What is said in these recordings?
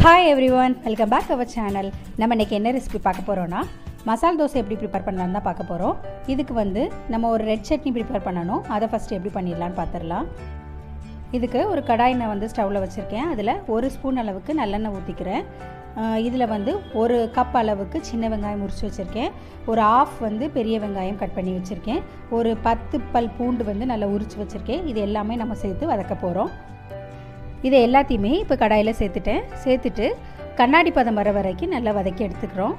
hi everyone welcome back our channel நம்ம இன்றைக்கி என்ன ரெசிபி பார்க்க போகிறோன்னா மசால் தோசை எப்படி ப்ரிப்பேர் பண்ணலான்னு தான் பார்க்க போகிறோம் இதுக்கு வந்து நம்ம ஒரு ரெட் சட்னி ப்ரிப்பேர் பண்ணணும் அதை ஃபஸ்ட்டு எப்படி பண்ணிடலான்னு பார்த்துடலாம் இதுக்கு ஒரு கடாய் நான் வந்து ஸ்டவ்வில் வச்சுருக்கேன் அதில் ஒரு ஸ்பூன் அளவுக்கு நல்லெண்ணெய் ஊற்றிக்கிறேன் இதில் வந்து ஒரு கப் அளவுக்கு சின்ன வெங்காயம் முறித்து வச்சுருக்கேன் ஒரு ஆஃப் வந்து பெரிய வெங்காயம் கட் பண்ணி வச்சுருக்கேன் ஒரு பத்து பல் பூண்டு வந்து நல்லா உரித்து வச்சுருக்கேன் இது எல்லாமே நம்ம சேர்த்து வதக்க போகிறோம் இதை எல்லாத்தையுமே இப்போ கடாயில் சேர்த்துட்டேன் சேர்த்துட்டு கண்ணாடி பதம் வர வரைக்கும் நல்லா வதக்கி எடுத்துக்கிறோம்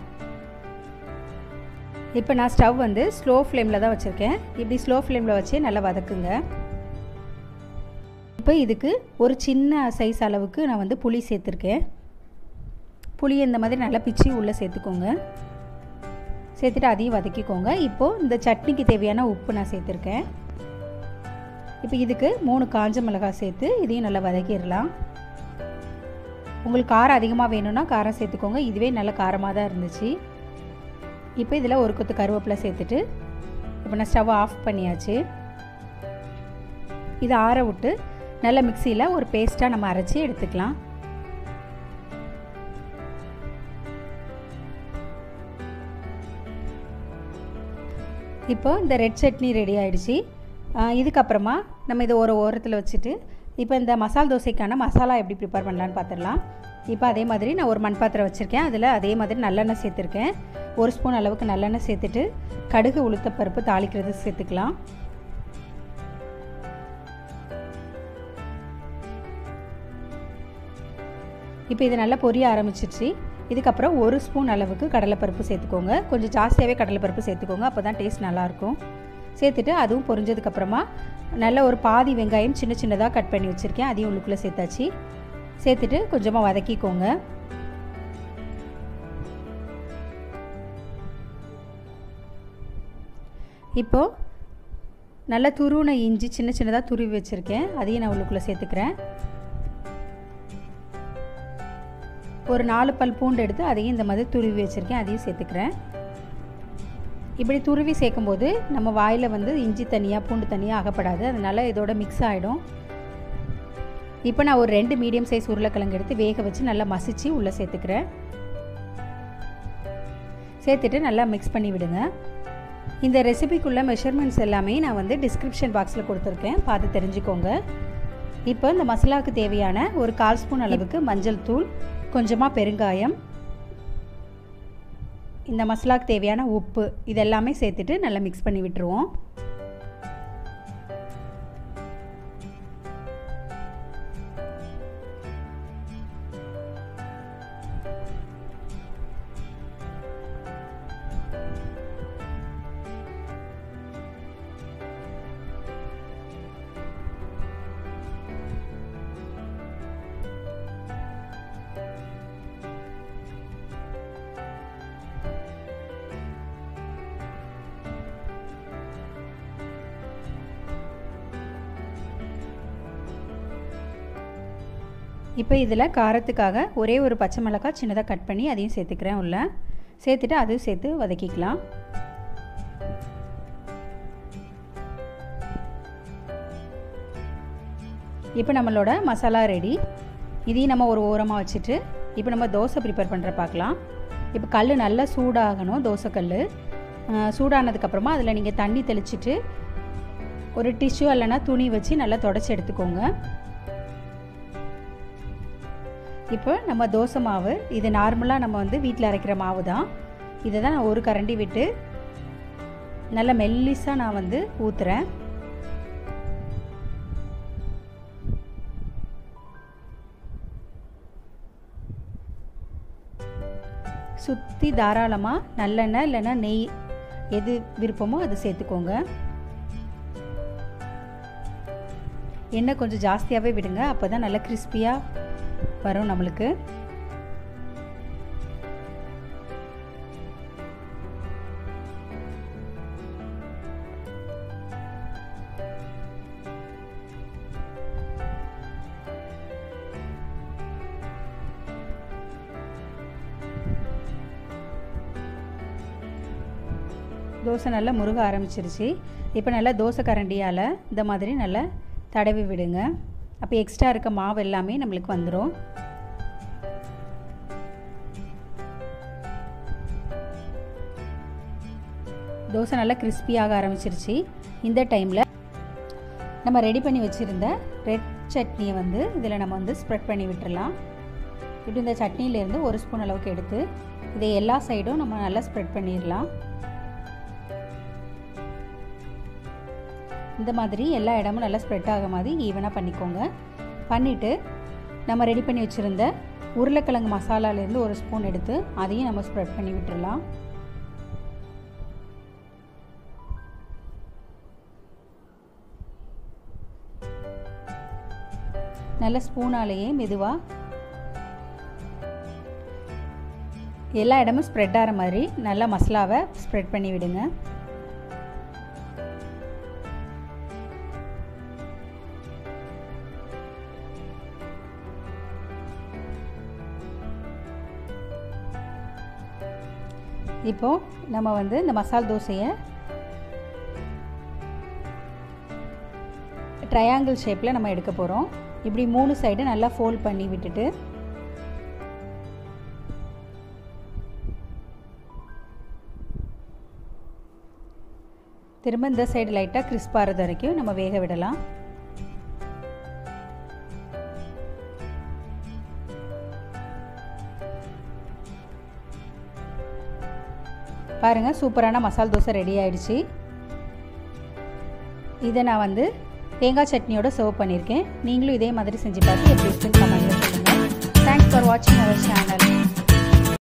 இப்போ நான் ஸ்டவ் வந்து ஸ்லோ ஃப்ளேமில் தான் வச்சுருக்கேன் இப்படி ஸ்லோ ஃப்ளேமில் வச்சு நல்லா வதக்குங்க இப்போ இதுக்கு ஒரு சின்ன சைஸ் அளவுக்கு நான் வந்து புளி சேர்த்துருக்கேன் புளி இந்த மாதிரி நல்லா பிச்சு உள்ளே சேர்த்துக்கோங்க சேர்த்துட்டு அதையும் வதக்கிக்கோங்க இப்போது இந்த சட்னிக்கு தேவையான உப்பு நான் சேர்த்துருக்கேன் இப்போ இதுக்கு மூணு காஞ்ச மிளகாய் சேர்த்து இதையும் நல்லா வதக்கிடலாம் உங்களுக்கு காரம் அதிகமாக வேணும்னா காரம் சேர்த்துக்கோங்க இதுவே நல்ல காரமாக தான் இருந்துச்சு இப்போ இதில் ஒரு கொத்து கருவேப்பிலை சேர்த்துட்டு இப்போ நான் ஸ்டவ் ஆஃப் பண்ணியாச்சு இதை ஆற விட்டு நல்ல மிக்சியில் ஒரு பேஸ்ட்டாக நம்ம அரைச்சி எடுத்துக்கலாம் இப்போ இந்த ரெட் சட்னி ரெடி ஆகிடுச்சு இதுக்கப்புறமா நம்ம இதை ஒரு ஓரத்தில் வச்சுட்டு இப்போ இந்த மசால் தோசைக்கான மசாலா எப்படி ப்ரிப்பேர் பண்ணலான்னு பார்த்துடலாம் இப்போ அதே மாதிரி நான் ஒரு மண் பாத்திரம் வச்சுருக்கேன் அதில் அதே மாதிரி நல்லெண்ணெய் சேர்த்துருக்கேன் ஒரு ஸ்பூன் அளவுக்கு நல்லெண்ணெய் சேர்த்துட்டு கடுகு உளுத்தப்பருப்பு தாளிக்கிறது சேர்த்துக்கலாம் இப்போ இது நல்லா பொரிய ஆரம்பிச்சிருச்சு இதுக்கப்புறம் ஒரு ஸ்பூன் அளவுக்கு கடலைப்பருப்பு சேர்த்துக்கோங்க கொஞ்சம் ஜாஸ்தியாகவே கடலைப்பருப்பு சேர்த்துக்கோங்க அப்போ தான் டேஸ்ட் நல்லாயிருக்கும் சேர்த்துட்டு அதுவும் பொரிஞ்சதுக்கப்புறமா நல்ல ஒரு பாதி வெங்காயம் சின்ன சின்னதாக கட் பண்ணி வச்சுருக்கேன் அதையும் உள்ளுக்குள்ளே சேர்த்தாச்சு சேர்த்துட்டு கொஞ்சமாக வதக்கிக்கோங்க இப்போது நல்ல துருவின இஞ்சி சின்ன சின்னதாக துருவி வச்சுருக்கேன் அதையும் நான் உள்ளுக்குள்ளே சேர்த்துக்கிறேன் ஒரு நாலு பல் பூண்டு எடுத்து அதையும் இந்த மாதிரி துருவி வச்சுருக்கேன் அதையும் சேர்த்துக்கிறேன் இப்படி துருவி சேர்க்கும்போது நம்ம வாயில் வந்து இஞ்சி தனியாக பூண்டு தனியாக அகப்படாது அதனால் இதோட மிக்ஸ் ஆகிடும் இப்போ நான் ஒரு ரெண்டு மீடியம் சைஸ் உருளைக்கிழங்கு எடுத்து வேக வச்சு நல்லா மசிச்சு உள்ளே சேர்த்துக்கிறேன் சேர்த்துட்டு நல்லா மிக்ஸ் பண்ணி விடுங்க இந்த ரெசிபிக்குள்ள மெஷர்மெண்ட்ஸ் எல்லாமே நான் வந்து டிஸ்கிரிப்ஷன் பாக்ஸில் கொடுத்துருக்கேன் பார்த்து தெரிஞ்சுக்கோங்க இப்போ இந்த மசாலாவுக்கு தேவையான ஒரு கால் ஸ்பூன் அளவுக்கு மஞ்சள் தூள் கொஞ்சமாக பெருங்காயம் இந்த மசாலாவுக்கு தேவையான உப்பு இதெல்லாமே சேர்த்துட்டு நல்லா மிக்ஸ் பண்ணி விட்டுருவோம் இப்போ இதில் காரத்துக்காக ஒரே ஒரு பச்சை மிளகாய் சின்னதாக கட் பண்ணி அதையும் சேர்த்துக்கிறேன் உள்ள சேர்த்துட்டு அதையும் சேர்த்து வதக்கிக்கலாம் இப்போ நம்மளோட மசாலா ரெடி இதையும் நம்ம ஒரு ஓரமாக வச்சுட்டு இப்போ நம்ம தோசை ப்ரிப்பேர் பண்ணுற பார்க்கலாம் இப்போ கல் நல்லா சூடாகணும் தோசை கல் சூடானதுக்கப்புறமா அதில் நீங்கள் தண்ணி தெளிச்சிட்டு ஒரு டிஷ்யூ இல்லைன்னா துணி வச்சு நல்லா தொடச்சி எடுத்துக்கோங்க இப்போ நம்ம தோசை மாவு இது நார்மலாக நம்ம வந்து வீட்டில் அரைக்கிற மாவு தான் இதை தான் நான் ஒரு கரண்டி விட்டு நல்ல மெல்லிஸாக நான் வந்து ஊற்றுறேன் சுற்றி தாராளமாக நல்லெண்ணெய் இல்லைன்னா நெய் எது விருப்பமோ அது சேர்த்துக்கோங்க எண்ணெய் கொஞ்சம் ஜாஸ்தியாகவே விடுங்க அப்போ தான் நல்லா கிறிஸ்பியாக வரும் நம்மளுக்கு தோசை நல்லா முருக ஆரம்பிச்சிருச்சு இப்போ நல்லா தோசை கரண்டியால் இந்த மாதிரி நல்லா தடவி விடுங்க அப்போ எக்ஸ்ட்ரா இருக்க மாவு எல்லாமே நம்மளுக்கு வந்துடும் தோசை நல்லா கிறிஸ்பியாக ஆரம்பிச்சிருச்சு இந்த டைமில் நம்ம ரெடி பண்ணி வச்சுருந்த ரெட் சட்னியை வந்து இதில் நம்ம வந்து ஸ்ப்ரெட் பண்ணி விட்டுறலாம் இப்படி இந்த சட்னியிலேருந்து ஒரு ஸ்பூன் அளவுக்கு எடுத்து இதை எல்லா சைடும் நம்ம நல்லா ஸ்ப்ரெட் பண்ணிடலாம் இந்த மாதிரி எல்லா இடமும் நல்லா ஸ்ப்ரெட் ஆக மாதிரி ஈவனாக பண்ணிக்கோங்க பண்ணிவிட்டு நம்ம ரெடி பண்ணி வச்சுருந்த உருளைக்கிழங்கு மசாலாலேருந்து ஒரு ஸ்பூன் எடுத்து அதையும் நம்ம ஸ்ப்ரெட் பண்ணி விட்டுடலாம் நல்ல ஸ்பூனாலேயே மெதுவாக எல்லா இடமும் ஸ்ப்ரெட் ஆகிற மாதிரி நல்லா மசாலாவை ஸ்ப்ரெட் பண்ணி விடுங்க இப்போது நம்ம வந்து இந்த மசால் தோசையை ட்ரையாங்கிள் ஷேப்பில் நம்ம எடுக்க போகிறோம் இப்படி மூணு சைடு நல்லா ஃபோல்ட் பண்ணி விட்டுட்டு திரும்ப இந்த சைடு லைட்டாக கிறிஸ்பாகிறது வரைக்கும் நம்ம வேக விடலாம் பாருங்கள் சூப்பரான மசால் தோசை ரெடி ஆயிடுச்சு இதை நான் வந்து தேங்காய் சட்னியோட சர்வ் பண்ணியிருக்கேன் நீங்களும் இதே மாதிரி செஞ்சு பார்த்து எப்படி இருக்குன்னு கமெண்ட்டில் சொல்லுங்கள் தேங்க்ஸ் ஃபார் வாட்சிங் அவர் சேனல்